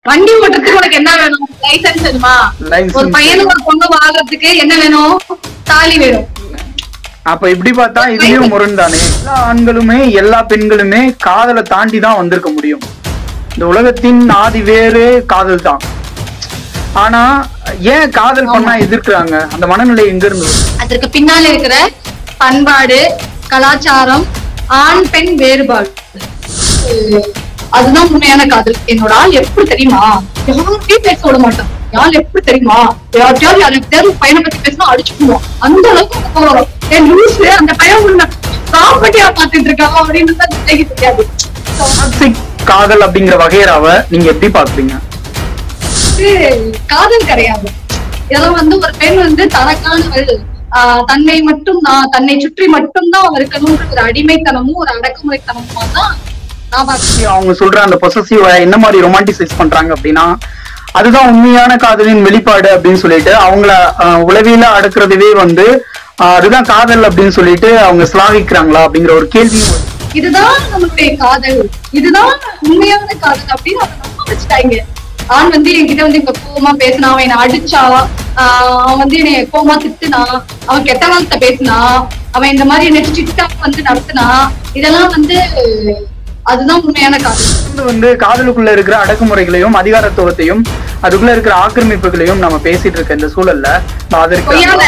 வண்டி ஓட்டுறதுக்கு உனக்கு என்ன வேணும் லைசன்ஸ் வேணுமா License ஒரு பையனுக்கு ஒரு பொண்ணு வாங்குறதுக்கு என்ன வேணும் தாலி வேணும் அப்ப இப்படி பார்த்தா இதுலயும் முரண் தானே எல்லா ஆண்களுமே எல்லா பெண்களுமே காதலை தாண்டி தான் வந்திருக்க முடியும் இந்த உலகத்தின் ஆதி வேறு காதல் தான் ஆனா ஏன் காதல் பண்ணா எதிர்க்கிறாங்க அந்த மனநிலை எங்க இருந்து வருது? அதற்கு பின்னால இருக்கிற பண்பாடு கலாச்சாரம் ஆண் பெண் வேறுபாடு அஹ் அதுதான் உண்மையான காதல் என்னோட ஆள் எப்படி தெரியுமா யார்கிட்டயும் பேச விட மாட்டான் யார் எப்படி தெரியுமா யார்கிட்டயாவது யார்கிட்டயாவது ஒரு பையனை பத்தி பேசினா அடிச்சு போடுவான் அந்த அளவுக்கு எனக்கு கோவம் வரும் ஏன் லூசு அந்த பையன் உன்னை ப்ராப்பர்ட்டியா பாத்துட்டு இருக்கான் அப்படின்னு தான் எனக்கு தெரியாது Toxic காதல் அப்படிங்கிற வகையறாவ நீங்க எப்படி பாக்குறீங்க வந்து காதல் கிடையாது இதெல்லாம் வந்து ஒரு பெண் வந்து தனக்கானவள் ஆஹ் தன்னை மட்டும் தான் தன்னை சுற்றி மட்டும்தான் அவ இருக்கணும்ன்ற ஒரு அடிமைத்தனமும் ஒரு அடக்குமுறைத்தனமுமா தான் நான் பார்க்கிறேன். அவங்க சொல்ற அந்த பொசசிவ என்ன மாதிரி ரொமான்டிசைஸ் பண்றாங்க அப்படின்னா அதுதான் உண்மையான காதலின் வெளிப்பாடு அப்படின்னு சொல்லிட்டு அவங்கள ஆஹ், உளவியல அடக்குறதுவே வந்து ஆஹ், அதுதான் காதல் அப்படின்னு சொல்லிட்டு அவங்க ஸ்லாகிக்கிறாங்களா அப்படிங்கிற ஒரு கேள்வியும் வருது. இதுதான் நம்மளுடைய காதல் இதுதான் உண்மையான காதல் அப்படின்னு அதை நம்ப வச்சுட்டாங்க ஆண் வந்து என்கிட்ட வந்து இங்க கோவமா பேசினா அவன் என்ன அடிச்சா ஆஹ் அவன் வந்து என்னை கோவமா திட்டுனா அவன் கெட்ட வார்த்தை பேசினா அவன் இந்த மாதிரி என்ன ஸ்ட்ரிக்டா வந்து நடத்தினா இதெல்லாம் வந்து அதுதான் உண்மையான காதல் இது வந்து காதலுக்குள்ள இருக்கிற அடக்குமுறைகளையும் அதிகாரத்துவத்தையும் அதுக்குள்ள இருக்கிற ஆக்கிரமிப்புகளையும் நம்ம பேசிட்டு இருக்க இந்த சூழல்ல அதற்கு பொய்யால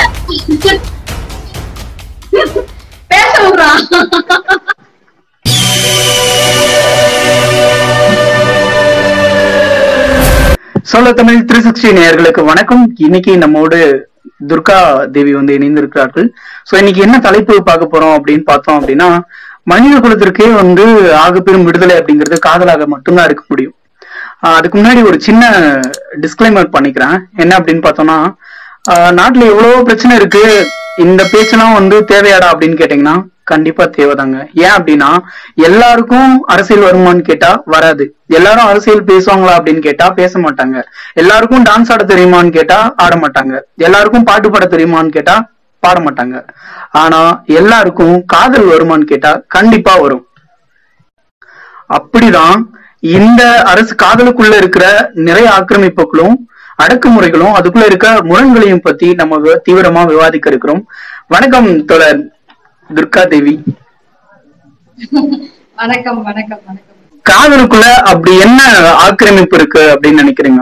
பேச விடுறான் சொல்ல தமிழ் த்ரீ சிக்ஸ்டி நேயர்களுக்கு வணக்கம் இன்னைக்கு நம்மோடு துர்கா தேவி வந்து இணைந்திருக்கிறார்கள் சோ இன்னைக்கு என்ன தலைப்பு பார்க்க போறோம் அப்படின்னு பார்த்தோம் அப்படின்னா மனித குலத்திற்கே வந்து ஆகப்பெரும் விடுதலை அப்படிங்கிறது காதலாக மட்டும்தான் இருக்க முடியும் ஆஹ் அதுக்கு முன்னாடி ஒரு சின்ன டிஸ்க்ளைமர் பண்ணிக்கிறேன் என்ன அப்படின்னு பார்த்தோம்னா ஆஹ் நாட்டுல எவ்வளவோ பிரச்சனை இருக்கு இந்த பேச்செல்லாம் வந்து தேவையாடா அப்படின்னு கேட்டீங்கன்னா கண்டிப்பா தேவைதாங்க ஏன் அப்படின்னா எல்லாருக்கும் அரசியல் வருமான்னு கேட்டா வராது எல்லாரும் அரசியல் பேசுவாங்களா அப்படின்னு கேட்டா பேச மாட்டாங்க எல்லாருக்கும் டான்ஸ் ஆட தெரியுமான்னு கேட்டா ஆட மாட்டாங்க எல்லாருக்கும் பாட்டு பாட தெரியுமான்னு கேட்டா பாட மாட்டாங்க ஆனா எல்லாருக்கும் காதல் வருமான்னு கேட்டா கண்டிப்பா வரும் அப்படிதான் இந்த அரசு காதலுக்குள்ள இருக்கிற நிறைய ஆக்கிரமிப்புகளும் அடக்குமுறைகளும் அதுக்குள்ள இருக்க முரண்களையும் பத்தி நம்ம வி- தீவிரமா விவாதிக்க இருக்கிறோம் வணக்கம் தோழர் துர்கா தேவி வணக்கம் வணக்கம் வணக்கம் காதலுக்குள்ள அப்படி என்ன ஆக்கிரமிப்பு இருக்கு அப்படின்னு நினைக்கிறீங்க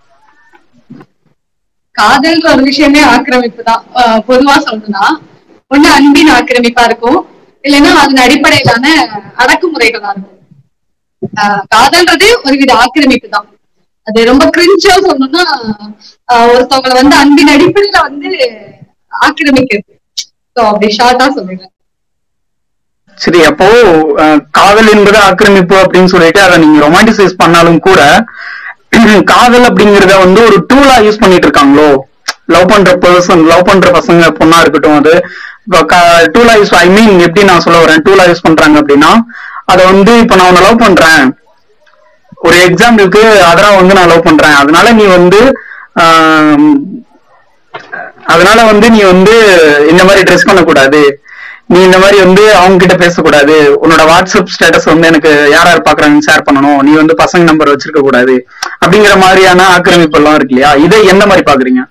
காதல்ன்ற ஒரு விஷயமே ஆக்கிரமிப்பு தான் ஆஹ் பொதுவா சொல்லணும்னா ஒண்ணு அன்பின் ஆக்கிரமிப்பா இருக்கும் இல்லைன்னா அதன் அடிப்படையிலான அடக்குமுறைகளா இருக்கும் ஆஹ் காதல்ன்றது ஒரு வித ஆக்கிரமிப்பு தான் அது ரொம்ப கிரிஞ்சா சொல்லணும்னா ஆஹ் ஒருத்தவங்களை வந்து அன்பின் அடிப்படையில வந்து ஆக்கிரமிக்கிறது சோ அப்படி ஷார்ட்டா சொல்லுவேன் சரி அப்போ அஹ், காதல் என்பது ஆக்கிரமிப்பு அப்படின்னு சொல்லிட்டு அதை நீங்க ரொமான்டிசைஸ் பண்ணாலும் கூட காதல் அப்படிங்கறத வந்து ஒரு டூலா யூஸ் பண்ணிட்டு இருக்காங்களோ லவ் பண்ற பர்சன் லவ் பண்ற பசங்க பொண்ணா இருக்கட்டும் அது டூலா யூஸ் ஐ மீன் எப்படி நான் சொல்ல வரேன் டூலா யூஸ் பண்றாங்க அப்படின்னா அதை வந்து இப்ப நான் உன்னை லவ் பண்றேன் ஒரு எக்ஸாம்பிளுக்கு அதரா வந்து நான் லவ் பண்றேன் அதனால நீ வந்து ஆம், அதனால வந்து நீ வந்து இந்த மாதிரி ட்ரெஸ் பண்ணக்கூடாது நீ இந்த மாதிரி வந்து அவங்க கிட்ட பேசக்கூடாது உன்னோட வாட்ஸ்அப் ஸ்டேட்டஸ் வந்து எனக்கு யார் யார் பாக்குறாங்கன்னு ஷேர் பண்ணணும் நீ வந்து பசங்க நம்பர் வச்சிருக்க கூடாது அப்படிங்கிற மாதிரியான ஆக்கிரமிப்பு எல்லாம் இருக்கு இல்லையா இதை எந்த மாதிரி பாக்குறீங்க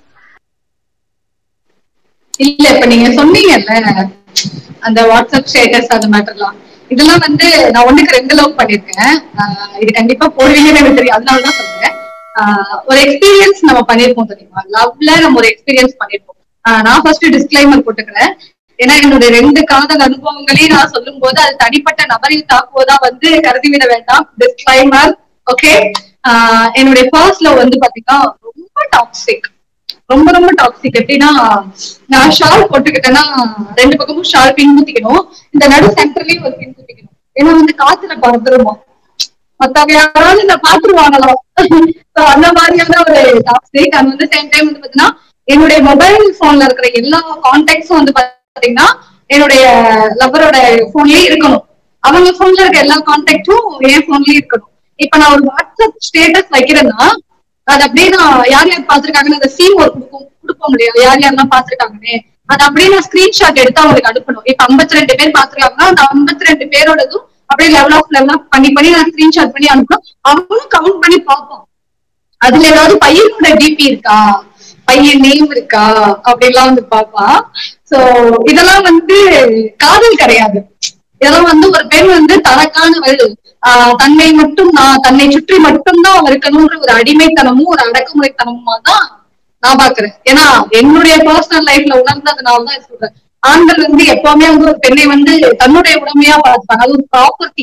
இல்ல இப்ப நீங்க சொன்னீங்கல்ல அந்த வாட்ஸ்அப் ஸ்டேட்டஸ் அது மேட்டர்லாம் இதெல்லாம் வந்து நான் ஒண்ணுக்கு ரெண்டு லவ் பண்ணிருக்கேன் ஆஹ் இது கண்டிப்பா போடுவீங்கன்னு எனக்கு தெரியும் அதனாலதான் சொல்றேன் ஆஹ் ஒரு எக்ஸ்பீரியன்ஸ் நம்ம பண்ணிருப்போம் தெரியுமா லவ்ல நம்ம ஒரு எக்ஸ்பீரியன்ஸ் பண்ணிருப்போம் ஆஹ் நான் ஃபர்ஸ்ட் டிஸ்க்ளைமர் போட்டுக்கிறேன் ஏன்னா என்னுடைய ரெண்டு காதல் அனுபவங்களையும் நான் சொல்லும் போது அது தனிப்பட்ட நபரில் தாக்குவதா வந்து கருதிவிட வேண்டாம் டிஸ்க்ளைமர் ஓகே என்னுடைய ஃபர்ஸ்ட் லவ் வந்து பாத்தீங்கன்னா ரொம்ப டாக்ஸிக் ரொம்ப ரொம்ப டாக்ஸிக் எப்படின்னா நான் ஷால் போட்டுக்கிட்டேன்னா ரெண்டு பக்கமும் ஷால் பின் குத்திக்கணும் இந்த நடு சென்டர்லயும் ஒரு பின் குத்திக்கணும் ஏன்னா வந்து காத்துல பறந்துருமா மத்தவங்க யாராவது இந்த பாத்துருவாங்களோ So, அந்த மாதிரியான ஒரு டாக்ஸிக் அது வந்து சேம் டைம் வந்து பாத்தீங்கன்னா என்னுடைய மொபைல் போன்ல இருக்கிற எல்லா கான்டாக்ட்ஸும் வந்து பாத்தீங்கன்னா என்னுடைய லவரோட போன்லயே இருக்கணும் அவங்க போன்ல இருக்க எல்லா கான்டாக்டும் என் போன்லயே இருக்கணும் இப்ப நான் ஒரு வாட்ஸ்அப் ஸ்டேட்டஸ் வைக்கிறேன்னா அது அப்படியே நான் யார் யார் பாத்திருக்காங்கன்னு அந்த சீம் ஒரு கொடுக்கும் கொடுப்போம் இல்லையா யார் யாரெல்லாம் பாத்திருக்காங்கன்னு அது அப்படியே நான் ஸ்கிரீன்ஷாட் எடுத்து அவங்களுக்கு அனுப்பணும் இப்ப 52 ரெண்டு பேர் பாத்திருக்காங்கன்னா அந்த 52 ரெண்டு பேரோடதும் அப்படியே லெவல் ஆஃப் லெவல் பண்ணி பண்ணி நான் ஸ்கிரீன்ஷாட் பண்ணி அனுப்பணும் அவங்களும் கவுண்ட் பண்ணி பார்ப்போம் அதுல ஏதாவது பையனோட டிபி இருக்கா பையன் நேம் இருக்கா அப்படிலாம் வந்து பாப்பான் சோ இதெல்லாம் வந்து காதல் கிடையாது இதெல்லாம் வந்து ஒரு பெண் வந்து தனக்கானவள் ஆஹ் தன்னை மட்டும் நான் தன்னை சுற்றி மட்டும்தான் அவ இருக்கணும்ன்ற ஒரு அடிமைத்தனமும் ஒரு அடக்குமுறைத்தனமுமா தான் நான் பாக்குறேன் ஏன்னா என்னுடைய பர்சனல் லைஃப்ல உணர்ந்ததுனால தான் இது சொல்றேன் ஆண்கள் வந்து எப்பவுமே வந்து ஒரு பெண்ணை வந்து தன்னுடைய உடமையா பார்த்துப்பாங்க அது ஒரு ப்ராப்பர்ட்டி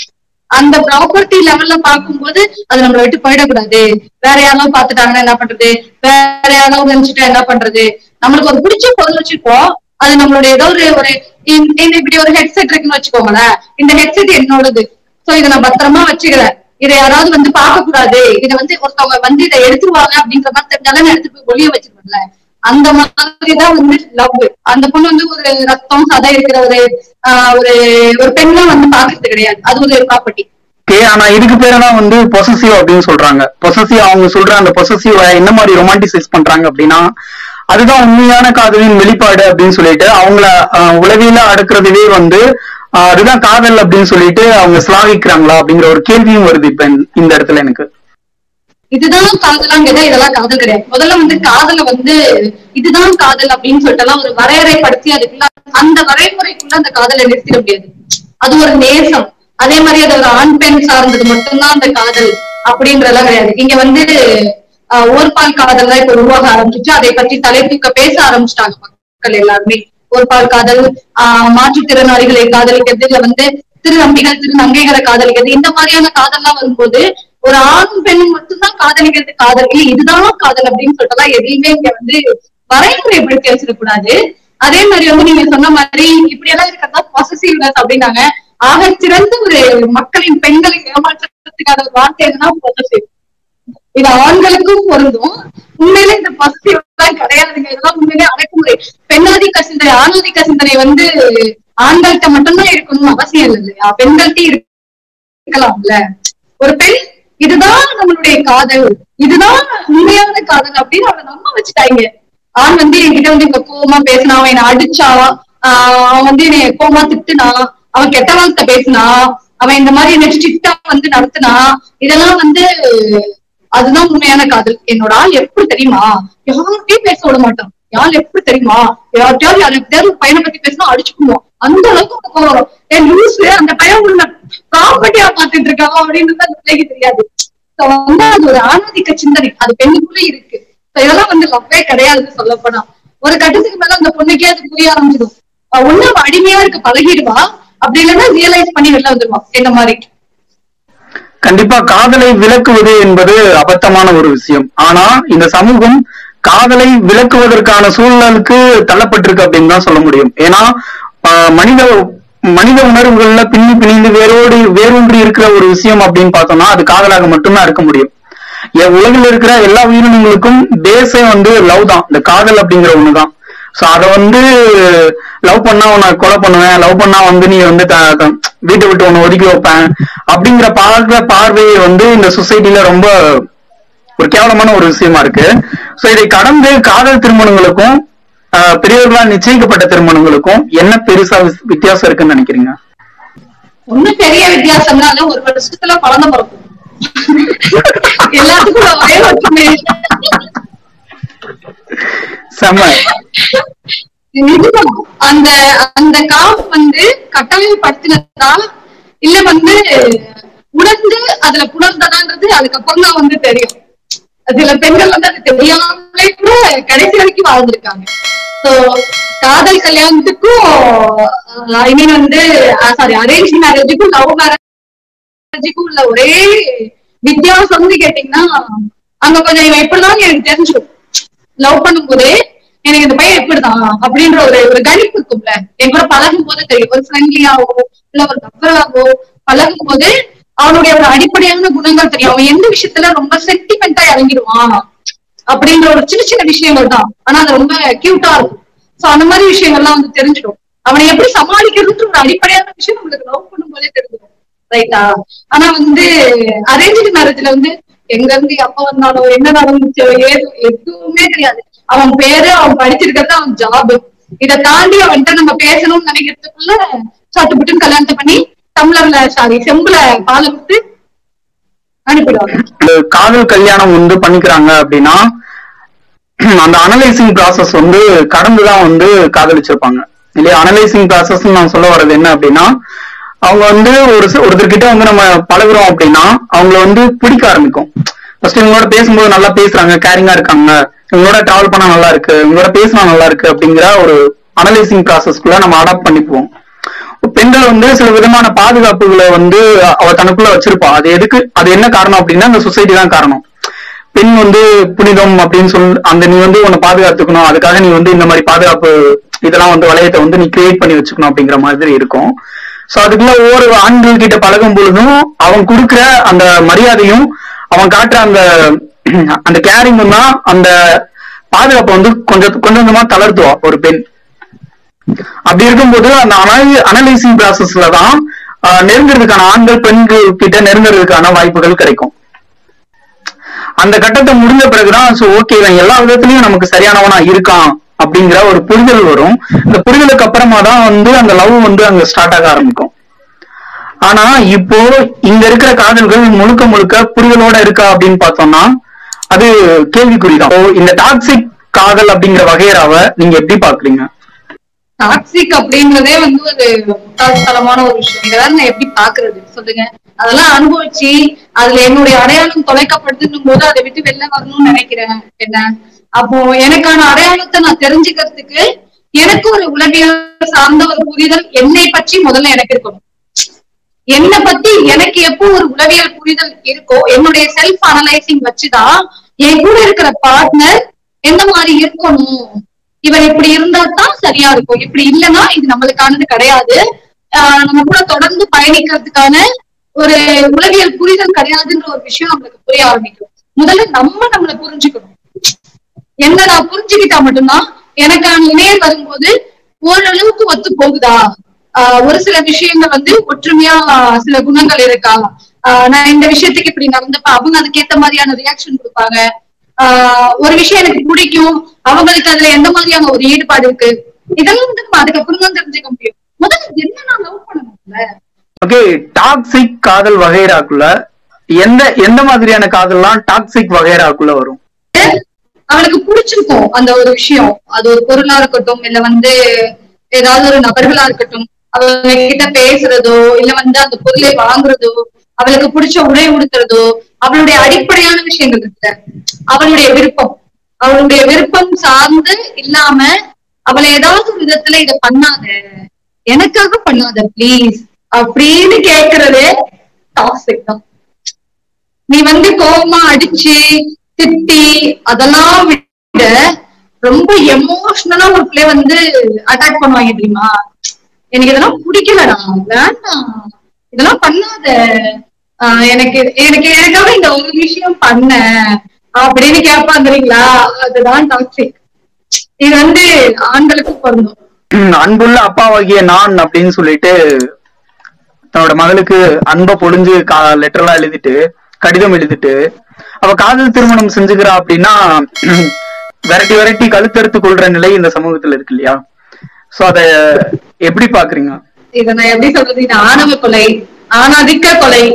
அந்த ப்ராப்பர்ட்டி லெவல்ல பார்க்கும்போது அது நம்மளை விட்டு போயிடக்கூடாது வேற யாராவது பாத்துட்டாங்கன்னா என்ன பண்றது வேற யாராவது நினைச்சுட்டா என்ன பண்றது நம்மளுக்கு ஒரு பிடிச்ச பொருள் வச்சிருப்போம் அது நம்மளுடைய ஏதோ ஒரு ஒரு இந்த- இந்த இப்படி ஒரு ஹெட்செட் இருக்குன்னு வச்சுக்கோங்களேன் இந்த ஹெட்செட் என்னோடது சோ இதை நான் பத்திரமா வச்சுக்கிறேன் இதை யாராவது வந்து பார்க்க கூடாது இதை வந்து ஒருத்தவங்க வந்து இதை எடுத்துருவாங்க அப்படின்ற மாதிரி தெரிஞ்சாலும் நான் எடுத்து போய் ஒளிய வச்சிருக்கேன்ல அந்த மாதிரிதான் வந்து லவ் அந்த பொண்ணு வந்து ஒரு ரத்தம் சதை இருக்கிற ஒரு ஆஹ் ஒரு ஒரு பெண்ணா வந்து பாக்குறது கிடையாது அது ஒரு ப்ராப்பர்ட்டி ஓகே ஆனா இதுக்கு பேரு தான் வந்து பொசசிவ் அப்படின்னு சொல்றாங்க பொசசிவ் அவங்க சொல்ற அந்த பொசசிவ் என்ன மாதிரி ரொமான்டிசைஸ் பண்றாங்க அப்படின்னா அதுதான் உண்மையான காதலின் வெளிப்பாடு அப்படின்னு சொல்லிட்டு அவங்கள ஆஹ், உளவியல அடக்குறதுவே வந்து ஆஹ், அதுதான் காதல் அப்படின்னு சொல்லிட்டு அவங்க ஸ்லாகிக்கிறாங்களா அப்படிங்கிற ஒரு கேள்வியும் வருது இப்ப இந்த- இந்த இடத்துல எனக்கு இதுதான் காதலாங்கிறத இதெல்லாம் காதல் கிடையாது முதல்ல வந்து காதல வந்து இதுதான் காதல் அப்படின்னு சொல்லிட்டு எல்லாம் ஒரு வரையறைப்படுத்தி அதுக்குள்ள அந்த வரைமுறைக்குள்ள அந்த காதலை நிறுத்திட முடியாது அது ஒரு நேசம் அதே மாதிரி அது ஒரு ஆண் பெண் சார்ந்தது மட்டும்தான் அந்த காதல் அப்படின்றதெல்லாம் கிடையாது இங்க வந்து ஆஹ், ஓர்பால் காதல் தான் இப்ப உருவாக ஆரம்பிச்சிச்சு அதை பற்றி தலை தூக்க பேச ஆரம்பிச்சிட்டாங்க மக்கள் எல்லாருமே ஓர்பால் காதல் ஆஹ் மாற்றுத்திறனாளிகளை காதலிக்கிறது இல்ல வந்து திரு நம்பிகள் திரு நங்கைகளை காதலிக்கிறது இந்த மாதிரியான காதல்லாம் வரும்போது ஒரு ஆண் பெண் மட்டும்தான் காதலிக்கிறது காதல் இல்ல இதுதான் காதல் அப்படின்னு சொல்லிட்டு எதையுமே இங்க வந்து வரைமுறைப்படுத்தி வச்சிடக்கூடாது அதே மாதிரி வந்து நீங்க சொன்ன மாதிரி இப்படி எல்லாம் இருக்கிறதா பொசசிவ்னஸ் அப்படின்னாங்க ஆக சிறந்த ஒரு மக்களின் பெண்களை ஏமாற்றுறதுக்கான ஒரு வார்த்தை எதுனா பொசசிவ் இது ஆண்களுக்கும் பொருந்தும் உண்மையில இந்த பாசிட்டிவ் எல்லாம் கிடையாதுங்க இதெல்லாம் உண்மையிலே அடக்குமுறை பெண்ணாதிக்க சிந்தனை ஆணாதிக்க சிந்தனை வந்து ஆண்கள்கிட்ட மட்டும்தான் இருக்கணும்னு அவசியம் இல்லை இல்லையா பெண்கள்கிட்ட இருக்கலாம்ல ஒரு பெண் இதுதான் நம்மளுடைய காதல் இதுதான் உண்மையான காதல் அப்படின்னு அவளை நம்ப வச்சுட்டாங்க ஆண் வந்து என்கிட்ட வந்து இப்ப கோவமா பேசினா அவன் என்ன அடிச்சா ஆஹ் அவன் வந்து என்னை கோவமா திட்டுனா அவன் கெட்ட வார்த்தை பேசினா அவன் இந்த மாதிரி என்ன ஸ்ட்ரிக்டா வந்து நடத்தினா இதெல்லாம் வந்து அதுதான் உண்மையான காதல் என்னோட ஆள் எப்படி தெரியுமா யார்கிட்டயும் பேச விட மாட்டான் யார் எப்படி தெரியுமா யார்கிட்டயாவது யார்கிட்டயாவது ஒரு பையனை பத்தி பேசினா அடிச்சுக்குவோம் அந்த அளவுக்கு உனக்கு கோவம் வரும் என் லூசு அந்த பையன் உன்னை ப்ராப்பர்ட்டியா பாத்துட்டு இருக்கான் அப்படின்றது அந்த பிள்ளைக்கு தெரியாது So வந்து அது ஒரு ஆணாதிக்க சிந்தனை அது பெண்ணுக்குள்ள இருக்கு So இதெல்லாம் வந்து லவ்வே கிடையாதுன்னு சொல்ல போனா ஒரு கட்டத்துக்கு மேல அந்த பொண்ணுக்கே அது புரிய ஆரம்பிச்சிடும் அவ ஒண்ணு அவ அடிமையா இருக்க பழகிடுவா அப்படி இல்லைன்னா ரியலைஸ் பண்ணி வெளில வந்துடுவா என்ன மாதிரி கண்டிப்பா காதலை விளக்குவது என்பது அபத்தமான ஒரு விஷயம் ஆனா இந்த சமூகம் காதலை விளக்குவதற்கான சூழலுக்கு தள்ளப்பட்டிருக்கு அப்படின்னு தான் சொல்ல முடியும் ஏன்னா ஆஹ், மனித மனித உணர்வுகள்ல பின்னி பிணிந்து வேரோடு வேரூன்றி இருக்கிற ஒரு விஷயம் அப்படின்னு பார்த்தோம்னா அது காதலாக மட்டும்தான் இருக்க முடியும் என் உலகில் இருக்கிற எல்லா உயிரினங்களுக்கும் பேஸே வந்து லவ் தான் இந்த காதல் அப்படிங்கிற ஒண்ணுதான் சோ அத வந்து லவ் பண்ணா உன்னை கொலை பண்ணுவேன் லவ் பண்ணா வந்து நீ வந்து த- த- வீட்டை விட்டு உன்னை ஒதுக்கி வைப்பேன் அப்படிங்கிற பார்வை பார்வையை வந்து இந்த சொசைட்டில ரொம்ப ஒரு கேவலமான ஒரு விஷயமா இருக்கு சோ இதை கடந்து காதல் திருமணங்களுக்கும் ஆஹ், பெரியவர்களால் நிச்சயிக்கப்பட்ட திருமணங்களுக்கும் என்ன பெருசா விஸ்- வித்தியாசம் இருக்குன்னு நினைக்கிறீங்க ஒண்ணும் பெரிய வித்தியாசம்னா இல்ல ஒரு வருஷத்துல குழந்தை பிறக்கும் எல்லாத்துக்கும் ஒரே ஒற்றுமை செம்ம இதுதான். அந்த அந்த காப்பு வந்து கட்டமைப்படுத்தினதா இல்ல வந்து உணர்ந்து அதுல புணர்ந்ததான்றது அதுக்கப்புறம் தான் வந்து தெரியும் சில பெண்கள் வந்து அது தெரியாமலே கூட கடைசி வரைக்கும் வாழ்ந்திருக்காங்க சோ காதல் கல்யாணத்துக்கும் ஐ மீன் வந்து சாரி அரேஞ்ச் மேரேஜுக்கும் லவ் மேரேஜுக்கும் உள்ள ஒரே வித்தியாசம் வந்து கேட்டீங்கன்னா அங்க கொஞ்சம் இவன் எப்படிதான் எனக்கு தெரிஞ்சிடும் லவ் பண்ணும்போது எனக்கு இந்த பையன் எப்படிதான் அப்படின்ற ஒரு ஒரு கணிப்பு இருக்கும்ல என் கூட பழகும் போது தெரியும் ஒரு ஃப்ரெண்ட்லியாவோ இல்ல ஒரு நபராகவோ பழகும் போது அவனுடைய ஒரு அடிப்படையான குணங்கள் தெரியும் அவன் எந்த விஷயத்துல ரொம்ப சென்டிமெண்டா இறங்கிடுவான் அப்படின்ற ஒரு சின்ன சின்ன விஷயங்கள் தான் ஆனா அது ரொம்ப கியூட்டா இருக்கும் சோ அந்த மாதிரி விஷயங்கள்லாம் வந்து தெரிஞ்சிடும் அவனை எப்படி சமாளிக்கிறதுன்ற ஒரு அடிப்படையான விஷயம் நம்மளுக்கு லவ் பண்ணும்போதே தெரிஞ்சிடும் ரைட்டா ஆனா வந்து அரேஞ்ச் மேரேஜ்ல வந்து எங்க இருந்து எப்ப வந்தாலோ என்ன நடந்துச்சோ ஏது எதுவுமே தெரியாது அவன் பேரு அவன் படிச்சிருக்கிறது அவன் ஜாப் இத தாண்டி அவன்கிட்ட நம்ம பேசணும்னு நினைக்கிறதுக்குள்ள சட்டு புட்டுன்னு கல்யாணத்தை பண்ணி டம்ளர்ல சாரி செம்புல பால் விட்டு அனுப்பிடுவாங்க இந்த காதல் கல்யாணம் வந்து பண்ணிக்கிறாங்க அப்படின்னா அந்த அனலைசிங் process வந்து கடந்துதான் வந்து காதலிச்சிருப்பாங்க இல்லையா அனலைசிங் process நான் சொல்ல வர்றது என்ன அப்படின்னா அவங்க வந்து ஒரு சி- ஒருத்தர்கிட்ட வந்து நம்ம பழகுறோம் அப்படின்னா அவங்கள வந்து பிடிக்க ஆரம்பிக்கும் ஃபர்ஸ்ட் இவங்களோட பேசும்போது நல்லா பேசுறாங்க கேரிங்கா இருக்காங்க இவங்களோட டிராவல் பண்ணா நல்லா இருக்கு இவங்களோட பேசினா நல்லா இருக்கு அப்படிங்கிற ஒரு அனலைசிங் ப்ராசஸ்க்குள்ள நம்ம அடாப்ட் பண்ணிக்குவோம் பெண்கள் வந்து சில விதமான பாதுகாப்புகளை வந்து அவ தனக்குள்ள வச்சிருப்பா அது எதுக்கு அது என்ன காரணம் அப்படின்னா அந்த சொசைட்டி தான் காரணம் பெண் வந்து புனிதம் அப்படின்னு சொல் அந்த நீ வந்து உன்னை பாதுகாத்துக்கணும் அதுக்காக நீ வந்து இந்த மாதிரி பாதுகாப்பு இதெல்லாம் வந்து வளையத்தை வந்து நீ கிரியேட் பண்ணி வச்சுக்கணும் அப்படிங்கிற மாதிரி இருக்கும் சோ அதுக்குள்ள ஒவ்வொரு ஆண்கள் கிட்ட பழகும் பொழுதும் அவன் கொடுக்குற அந்த மரியாதையும் அவன் காட்டுற அந்த அந்த கேரிங்கும் தான் அந்த பாதுகாப்பை வந்து கொஞ்சம் கொஞ்சம் கொஞ்சமா தளர்த்துவா ஒரு பெண் அப்படி இருக்கும்போது அந்த அனலைசிங் ப்ராசஸ்ல தான் ஆஹ், நெருங்குறதுக்கான ஆண்கள் பெண்கள் கிட்ட நெருங்குறதுக்கான வாய்ப்புகள் கிடைக்கும் அந்த கட்டத்தை முடிஞ்ச பிறகுதான் சோ ஓகே இவன் எல்லா விதத்திலயும் நமக்கு சரியானவனா இருக்கான் அப்படிங்கிற ஒரு புரிதல் வரும் இந்த புரிதலுக்கு அப்புறமா தான் வந்து அந்த லவ் வந்து அங்க ஸ்டார்ட் ஆக ஆரம்பிக்கும் ஆனா இப்போ இங்க இருக்கிற காதல்கள் முழுக்க முழுக்க புரிதலோட இருக்கா அப்படின்னு பார்த்தோம்னா அது கேள்விக்குறிதான் So, இந்த டாக்ஸிக் காதல் அப்படிங்கிற வகையறாவை நீங்க எப்படி பாக்குறீங்க டாக்ஸிக் அப்படின்றதே வந்து ஒரு முட்டாள்தனமான ஒரு விஷயம் இதெல்லாம் நான் எப்படி பாக்குறது சொல்லுங்க அதெல்லாம் அனுபவிச்சு அதுல என்னுடைய அடையாளம் தொலைக்கப்படுதுன்னும் போது அதை விட்டு வெளில வரணும்னு நினைக்கிறேன் என்ன அப்போ எனக்கான அடையாளத்தை நான் தெரிஞ்சுக்கிறதுக்கு எனக்கு ஒரு உளவியல் சார்ந்த ஒரு புரிதல் என்னை பற்றி முதல்ல எனக்கு இருக்கணும் என்னை பத்தி எனக்கு எப்போ ஒரு உளவியல் புரிதல் இருக்கோ என்னுடைய செல்ஃப் அனலைசிங் வச்சுதான் என் கூட இருக்கிற பார்ட்னர் எந்த மாதிரி இருக்கணும் இவர் இப்படி இருந்தா தான் சரியா இருக்கும் இப்படி இல்லைன்னா இது நம்மளுக்கானது கிடையாது ஆஹ் நம்ம கூட தொடர்ந்து பயணிக்கிறதுக்கான ஒரு உளவியல் புரிதல் கிடையாதுன்ற ஒரு விஷயம் நம்மளுக்கு புரிய ஆரம்பிக்கும் முதல்ல நம்ம நம்மளை புரிஞ்சுக்கணும் என்ன நான் புரிஞ்சுக்கிட்டா மட்டும்தான் எனக்கான இணையம் வரும்போது ஓரளவுக்கு ஒத்து போகுதா ஆஹ் ஒரு சில விஷயங்கள் வந்து ஒற்றுமையா ஆஹ் சில குணங்கள் இருக்கா ஆஹ் நான் இந்த விஷயத்துக்கு இப்படி நடந்தப்ப அவங்க அதுக்கேத்த மாதிரியான ரியாக்ஷன் கொடுப்பாங்க ஆஹ் ஒரு விஷயம் எனக்கு பிடிக்கும் அவங்களுக்கு அதுல எந்த மாதிரியான ஒரு ஈடுபாடு இருக்கு இதெல்லாம் வந்து நம்ம அதுக்கப்புறம் தான் தெரிஞ்சுக்க முடியும் முதல்ல என்ன நான் லவ் பண்ணணும்ல ஓகே டாக்ஸிக் காதல் வகைராக்குள்ள எந்த எந்த மாதிரியான காதல்லாம் டாக்ஸிக் வகைராக்குள்ள வரும் அவனுக்கு பிடிச்சிருக்கும் அந்த ஒரு விஷயம் அது ஒரு பொருளா இருக்கட்டும் இல்ல வந்து ஏதாவது ஒரு நபர்களா இருக்கட்டும் அவங்க கிட்ட பேசுறதோ இல்ல வந்து அந்த பொருளை வாங்குறதோ அவளுக்கு பிடிச்ச உடை உடுத்துறதோ அவளுடைய அடிப்படையான விஷயங்கள் இருக்குல்ல அவளுடைய விருப்பம் அவளுடைய விருப்பம் சார்ந்து இல்லாம அவளை ஏதாவது ஒரு விதத்துல இத பண்ணாத எனக்காக பண்ணாத ப்ளீஸ் அப்படின்னு கேக்குறதே டாக்ஸிக் தான் நீ வந்து கோவமா அடிச்சு திட்டி அதெல்லாம் விட ரொம்ப எமோஷனலா ஒரு பிள்ளை வந்து அட்டாக் பண்ணுவாங்க தெரியுமா எனக்கு இதெல்லாம் பிடிக்கலடா வேண்டாம் இதெல்லாம் பண்ணாத ஆஹ் எனக்கு எனக்கு எனக்காக இந்த ஒரு விஷயம் பண்ண அப்படின்னு கேட்பாங்க தெரியுங்களா அதுதான் டாக்ஸிக் இது வந்து ஆண்களுக்கும் பொருந்தும் உம், அன்புள்ள அப்பாவாகிய நான் அப்படின்னு சொல்லிட்டு தன்னோட மகளுக்கு அன்பை பொழிஞ்சு லெட்டர்லாம் எழுதிட்டு கடிதம் எழுதிட்டு அவ காதல் திருமணம் செஞ்சுக்கிறா அப்படின்னா உம், விரட்டி விரட்டி கழுத்தறுத்து கொள்ற நிலை இந்த சமூகத்துல இருக்கு இல்லையா சோ அத எப்படி பாக்குறீங்க இத நான் எப்படி சொல்றது இது ஆணவ கொலை ஆணாதிக்க கொலை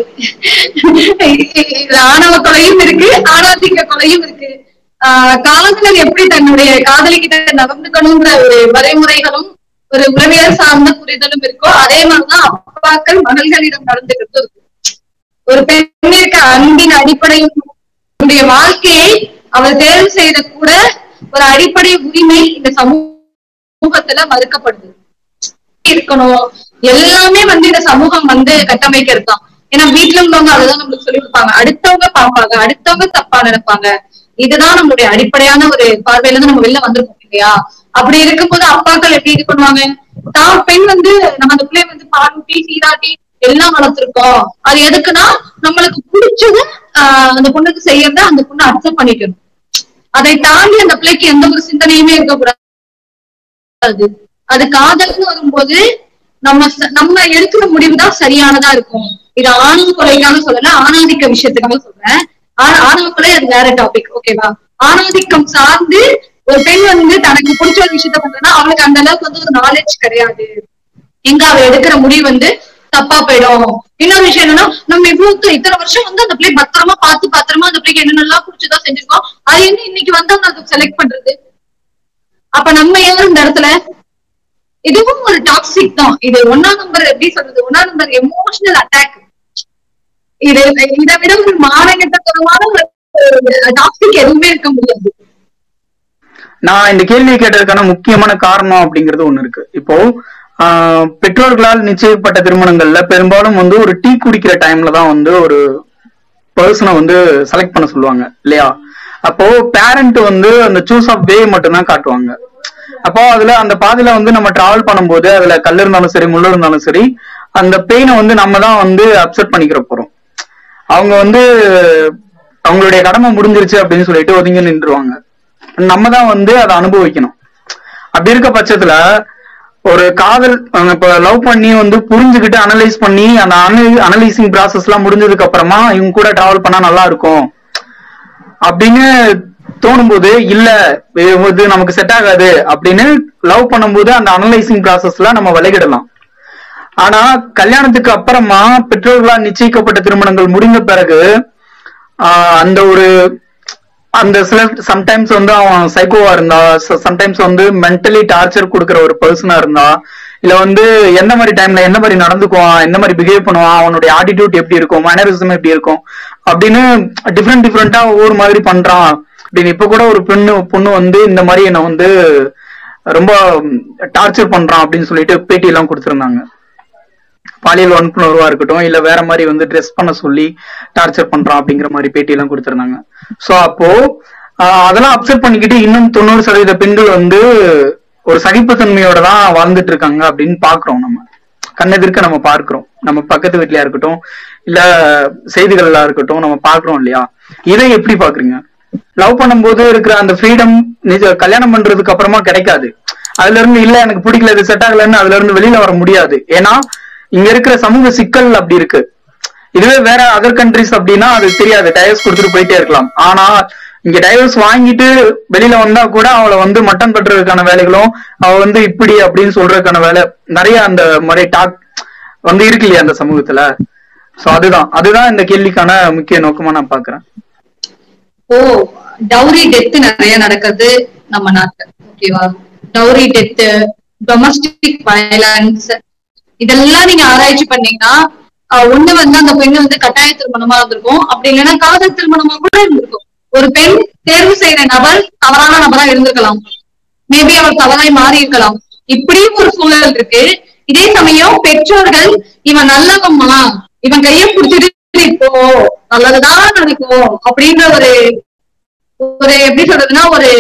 இது ஆணவ கொலையும் இருக்கு ஆணாதிக்க கொலையும் இருக்கு ஆஹ் காதலர் எப்படி தன்னுடைய காதலிக்கிட்ட நடந்துக்கணுங்கிற ஒரு வரைமுறைகளும் ஒரு உளவியல் சார்ந்த புரிதலும் இருக்கோ அதே மாதிரிதான் அப்பாக்கள் மகள்களிடம் நடந்துக்கிறது இருக்கு ஒரு பெண்ணிற்கு அன்பின் அடிப்படையில் தன்னுடைய வாழ்க்கையை அவள் தேர்வு செய்த கூட ஒரு அடிப்படை உரிமை இந்த சமூகத்துல மறுக்கப்படுது இருக்கணும் எல்லாமே வந்து இந்த சமூகம் வந்து கட்டமைக்கிறது தான் ஏன்னா வீட்டுல உள்ளவங்க அதுதான் நம்மளுக்கு சொல்லி கொடுப்பாங்க அடுத்தவங்க பார்ப்பாங்க அடுத்தவங்க தப்பா நினைப்பாங்க இதுதான் நம்மளுடைய அடிப்படையான ஒரு பார்வையில இருந்து நம்ம வெளில வந்திருக்கோம் இல்லையா அப்படி இருக்கும்போது அப்பாக்கள் எப்படி இது பண்ணுவாங்க தான் பெண் வந்து நம்ம அந்த பிள்ளை வந்து பாலூட்டி சீராட்டி எல்லாம் வளர்த்திருக்கோம் அது எதுக்குன்னா நம்மளுக்கு பிடிச்சத ஆஹ் அந்த பொண்ணுக்கு செய்யறத அந்த பொண்ணு அக்செப்ட் பண்ணிக்கணும் அதை தாண்டி அந்த பிள்ளைக்கு எந்த ஒரு சிந்தனையுமே இருக்கக்கூடாது அது அது காதல்னு வரும்போது நம்ம ச- நம்ம எடுக்கிற முடிவு தான் சரியானதா இருக்கும் இது ஆணவ கொலைக்காக சொல்லல ஆணாதிக்க விஷயத்துக்காக சொல்றேன் ஆனா ஆணவ கொலை அது வேற டாபிக் ஓகேவா ஆணாதிக்கம் சார்ந்து ஒரு பெண் வந்து தனக்கு பிடிச்ச ஒரு விஷயத்த பண்றேன்னா அவளுக்கு அந்த அளவுக்கு வந்து ஒரு நாலேஜ் கிடையாது எங்க அவ எடுக்கிற முடிவு வந்து தப்பா போயிடும் இன்னொரு விஷயம் என்னன்னா நம்ம இவ்வளவு இத்தனை வருஷம் வந்து அந்த பிள்ளை பத்திரமா பார்த்து பத்திரமா அந்த பிள்ளைக்கு என்னென்னலாம் பிடிச்சதா செஞ்சிருக்கோம் அது என்ன இன்னைக்கு வந்து அவங்க செலக்ட் பண்றது அப்ப நம்ம யாரும் இந்த இடத்துல இதுவும் ஒரு டாக்ஸிக் தான் இது ஒன்னா நம்பர் எப்படி சொல்றது ஒன்னா நம்பர் எமோஷனல் அட்டாக் இது இதை விட ஒரு மானகட்டத்தனமான ஒரு டாக்ஸிக் எதுவுமே இருக்க முடியாது நான் இந்த கேள்வியை கேட்டதுக்கான முக்கியமான காரணம் அப்படிங்கிறது ஒண்ணு இருக்கு இப்போ ஆஹ், பெற்றோர்களால் நிச்சயிக்கப்பட்ட திருமணங்கள்ல பெரும்பாலும் வந்து ஒரு டீ குடிக்கிற டைம்ல தான் வந்து ஒரு பர்சனை வந்து செலக்ட் பண்ண சொல்லுவாங்க இல்லையா அப்போ பேரண்ட் வந்து அந்த சூஸ் ஆஃப் வே மட்டும்தான் காட்டுவாங்க அப்போ அதுல அந்த பாதையில வந்து நம்ம டிராவல் பண்ணும்போது அதுல கல் இருந்தாலும் சரி முள்ளு இருந்தாலும் சரி அந்த பெயினை வந்து நம்ம தான் வந்து அப்செட் பண்ணிக்கிற போறோம் அவங்க வந்து அவங்களுடைய கடமை முடிஞ்சிருச்சு அப்படின்னு சொல்லிட்டு ஒதுங்கி நின்றுவாங்க நம்ம தான் வந்து அதை அனுபவிக்கணும் அப்படி இருக்க பட்சத்துல ஒரு காதல் அஹ் இப்ப லவ் பண்ணி வந்து புரிஞ்சுக்கிட்டு அனலைஸ் பண்ணி அந்த அனலைசிங் ப்ராசஸ் எல்லாம் முடிஞ்சதுக்கு அப்புறமா இவங்க கூட டிராவல் பண்ணா நல்லா இருக்கும் அப்படின்னு தோணும்போது இல்ல இது இது நமக்கு செட் ஆகாது அப்படின்னு லவ் பண்ணும்போது அந்த அனலைசிங் ப்ராசஸ்ல நம்ம விலகிடலாம் ஆனா கல்யாணத்துக்கு அப்புறமா பெற்றோர்களால் நிச்சயிக்கப்பட்ட திருமணங்கள் முடிந்த பிறகு ஆஹ் அந்த ஒரு அந்த சில சம்டைம்ஸ் வந்து அவன் சைக்கோவா இருந்தா சம்டைம்ஸ் வந்து மென்டலி டார்ச்சர் கொடுக்குற ஒரு பர்சனா இருந்தா இல்ல வந்து எந்த மாதிரி டைம்ல எந்த மாதிரி நடந்துக்குவான் எந்த மாதிரி பிஹேவ் பண்ணுவான் அவனுடைய ஆட்டிடியூட் எப்படி இருக்கும் மேனரிசம் எப்படி இருக்கும் அப்படின்னு டிஃப்ரெண்ட் டிஃப்ரெண்டா ஒவ்வொரு மாதிரி பண்றான் அப்படின்னு இப்ப கூட ஒரு பெண்ணு பொண்ணு வந்து இந்த மாதிரி என்ன வந்து ரொம்ப டார்ச்சர் பண்றான் அப்படின்னு சொல்லிட்டு பேட்டி எல்லாம் கொடுத்திருந்தாங்க பாலியல் வன்புணர்வா இருக்கட்டும் இல்ல வேற மாதிரி வந்து ட்ரெஸ் பண்ண சொல்லி டார்ச்சர் பண்றான் அப்படிங்கிற மாதிரி பேட்டி எல்லாம் கொடுத்திருந்தாங்க சோ அப்போ ஆஹ் அதெல்லாம் அப்செட் பண்ணிக்கிட்டு இன்னும் தொண்ணூறு சதவீத பெண்கள் வந்து ஒரு சகிப்புத்தன்மையோட தான் வாழ்ந்துட்டு இருக்காங்க அப்படின்னு பாக்குறோம் நம்ம கண்ணெதிர்க்க நம்ம பார்க்கிறோம் நம்ம பக்கத்து வீட்லயா இருக்கட்டும் இல்ல செய்திகள்ல இருக்கட்டும் நம்ம பாக்குறோம் இல்லையா இதை எப்படி பாக்குறீங்க லவ் பண்ணும்போது இருக்கிற அந்த ஃப்ரீடம் நிஜ கல்யாணம் பண்றதுக்கு அப்புறமா கிடைக்காது அதுல இருந்து இல்ல எனக்கு பிடிக்கல இது செட் ஆகலன்னு அதுல இருந்து வெளியில வர முடியாது ஏன்னா இங்க இருக்கிற சமூக சிக்கல் அப்படி இருக்கு இதுவே வேற அதர் கண்ட்ரிஸ் அப்படின்னா அது தெரியாது டைவர்ஸ் கொடுத்துட்டு போயிட்டே இருக்கலாம் ஆனா இங்க டைவர்ஸ் வாங்கிட்டு வெளியில வந்தா கூட அவளை வந்து மட்டன் கட்டுறதுக்கான வேலைகளும் அவ வந்து இப்படி அப்படின்னு சொல்றதுக்கான வேலை நிறைய அந்த மாதிரி டாக் வந்து இருக்கு இல்லையா அந்த சமூகத்துல சோ அதுதான் அதுதான் இந்த கேள்விக்கான முக்கிய நோக்கமா நான் பாக்குறேன் ஓ டவுரி டெத் நிறைய நடக்குது நம்ம நாட்டுல ஓகேவா டவுரி டெத் டொமஸ்டிக் வயலன்ஸ் இதெல்லாம் நீங்க ஆராய்ச்சி பண்ணீங்கன்னா ஆஹ் ஒண்ணு வந்து அந்த பெண் வந்து கட்டாய திருமணமா இருந்திருக்கும் அப்படி இல்லைன்னா காதல் திருமணமா கூட இருந்திருக்கும் ஒரு பெண் தேர்வு செய்யற நபர் தவறான நபரா இருந்திருக்கலாம் மேபி அவர் தவறாய் மாறி இருக்கலாம் இப்படியும் ஒரு சூழல் இருக்கு இதே சமயம் பெற்றோர்கள் இவன் நல்லவம்மா இவன் கைய பிடிச்சிட்டு இப்போ நல்லதுதான் நடக்கும் அப்படின்ற ஒரு ஒரு எப்படி சொல்றதுன்னா ஒரு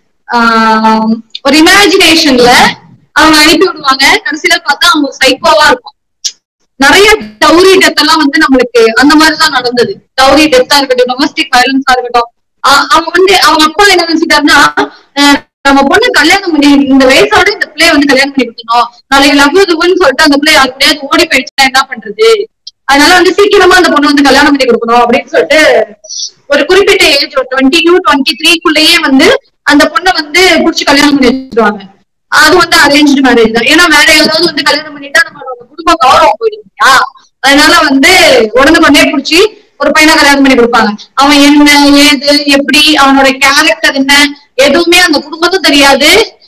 ஆஹ் ஒரு இமேஜினேஷன்ல அவங்க அனுப்பி விடுவாங்க கடைசியில பார்த்தா அவங்க சைக்கோவா இருக்கும் நிறைய டவுரி டெத் எல்லாம் வந்து நம்மளுக்கு அந்த மாதிரிதான் நடந்தது டவுரி டெத்தா இருக்கட்டும் டொமஸ்டிக் வயலன்ஸா இருக்கட்டும் ஆஹ் அவங்க வந்து அவங்க அப்பா என்ன நினைச்சிட்டாருன்னா அஹ் நம்ம பொண்ணு கல்யாணம் பண்ணி இந்த வயசோட இந்த பிள்ளைய வந்து கல்யாணம் பண்ணி கொடுக்கணும் நாளைக்கு லவ் இதுன்னு சொல்லிட்டு அந்த பிள்ளை அது முடியாது ஓடி போயிடுச்சுன்னா என்ன பண்றது அதனால வந்து சீக்கிரமா அந்த பொண்ணு வந்து கல்யாணம் பண்ணி கொடுக்கணும் அப்படின்னு சொல்லிட்டு ஒரு குறிப்பிட்ட ஏஜ் ஒரு டுவெண்ட்டி டூ டுவெண்ட்டி த்ரீக்குள்ளேயே வந்து அந்த பொண்ணை வந்து புடிச்சு கல்யாணம் பண்ணி வச்சிருவாங்க அது வந்து அரேஞ்ச் மேரேஜ் தான் ஏன்னா வேற ஏதாவது வந்து கல்யாணம் பண்ணிட்டா நம்மளோட குடும்ப கௌரவம் போயிடும் இல்லையா அதனால வந்து உடனே கொண்டே புடிச்சு ஒரு பையனை கல்யாணம் பண்ணி கொடுப்பாங்க அவன் என்ன ஏது எப்படி அவனோட கேரக்டர் என்ன எதுவுமே அந்த குடும்பத்தும் தெரியாது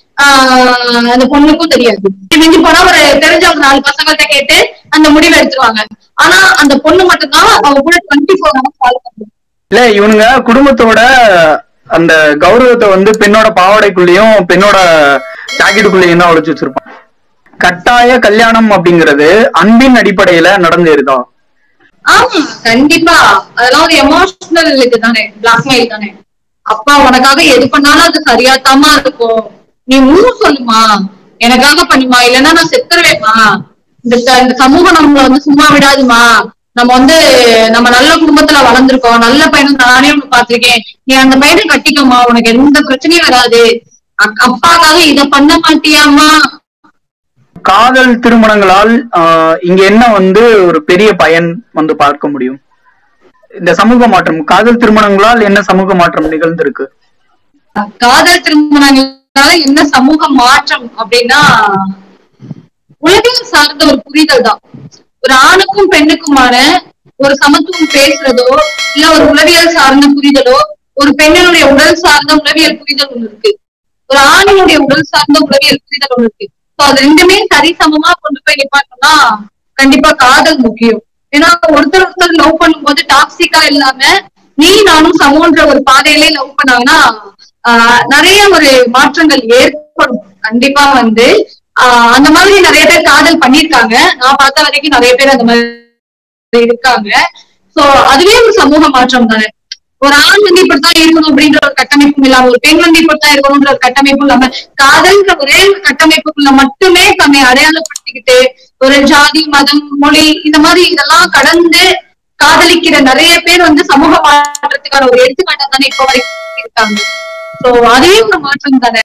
ஆஹ் அந்த பொண்ணுக்கும் தெரியாது மிஞ்சி போனா ஒரு தெரிஞ்ச ஒரு நாலு பசங்கள்ட்ட கேட்டு அந்த முடிவை எடுத்துருவாங்க ஆனா அந்த பொண்ணு மட்டும்தான் அவங்க கூட டுவெண்ட்டி ஃபோர் ஹவர்ஸ் ஃபாலோ பண்ணும் இல்ல இவனுங்க குடும்பத்தோட அந்த கௌரவத்தை வந்து பெண்ணோட பாவாடைக்குள்ளேயும் பெண்ணோட ஜாக்கெட்டுக்குள்ளேயும் தான் ஒழிச்சு வச்சிருப்பான் கட்டாய கல்யாணம் அப்படிங்கிறது அன்பின் அடிப்படையில நடந்தேறுதா ஆமா கண்டிப்பா அதெல்லாம் ஒரு எமோஷனல் இதுக்கு தானே பிளாக்மெயில் தானே அப்பா உனக்காக எது பண்ணாலும் அது சரியாத்தாமா இருக்கும் நீ மூணு சொல்லுமா எனக்காக பண்ணுமா இல்லைன்னா நான் செத்துருவேமா இந்த ச- இந்த சமூகம் நம்மள வந்து சும்மா விடாதுமா நம்ம வந்து நம்ம நல்ல குடும்பத்துல வளர்ந்துருக்கோம் நல்ல பையனை நானே உனக்கு பாத்திருக்கேன் நீ அந்த பையனை கட்டிக்கோமா உனக்கு எந்த பிரச்சனையும் வராது அக்- அப்பாக்காக இத பண்ண மாட்டியாமா காதல் திருமணங்களால் ஆஹ், இங்க என்ன வந்து ஒரு பெரிய பயன் வந்து பார்க்க முடியும் இந்த சமூக மாற்றம் காதல் திருமணங்களால் என்ன சமூக மாற்றம் நிகழ்ந்திருக்கு காதல் திருமணங்களால என்ன சமூக மாற்றம் அப்படின்னா உலகம் சார்ந்த ஒரு புரிதல் தான் ஒரு ஆணுக்கும் பெண்ணுக்குமான ஒரு சமத்துவம் பேசுறதோ இல்ல ஒரு உளவியல் சார்ந்த புரிதலோ ஒரு பெண்ணினுடைய உடல் சார்ந்த உளவியல் புரிதல் ஒண்ணு இருக்கு ஒரு ஆணினுடைய உடல் சார்ந்த உளவியல் புரிதல் ஒண்ணு இருக்கு சோ அது ரெண்டுமே சரிசமமா கொண்டு போய் நிப்பாட்டோம்னா கண்டிப்பா காதல் முக்கியம் ஏன்னா ஒருத்தர் ஒருத்தர் லவ் பண்ணும்போது டாக்ஸிக்கா இல்லாம நீ நானும் சமோன்ற ஒரு பாதையிலே லவ் பண்ணாங்கன்னா ஆஹ் நிறைய ஒரு மாற்றங்கள் ஏற்படும் கண்டிப்பா வந்து ஆஹ் அந்த மாதிரி நிறைய பேர் காதல் பண்ணிருக்காங்க நான் பார்த்த வரைக்கும் நிறைய பேர் அந்த மாதிரி இருக்காங்க சோ அதுவே ஒரு சமூக மாற்றம் தானே ஒரு ஆண் வந்து இப்படித்தான் இருக்கணும் அப்படின்ற ஒரு கட்டமைப்பும் இல்லாம ஒரு பெண் வந்து இப்படித்தான் இருக்கணும்ன்ற ஒரு கட்டமைப்பும் இல்லாம காதல்ன்ற ஒரே ஒரு கட்டமைப்புக்குள்ள மட்டுமே தன்னை அடையாளப்படுத்திக்கிட்டு ஒரு ஜாதி மதம் மொழி இந்த மாதிரி இதெல்லாம் கடந்து காதலிக்கிற நிறைய பேர் வந்து சமூக மாற்றத்துக்கான ஒரு எடுத்துக்காட்டா தானே இப்போ வரைக்கும் இருக்காங்க சோ அதே ஒரு மாற்றம் தானே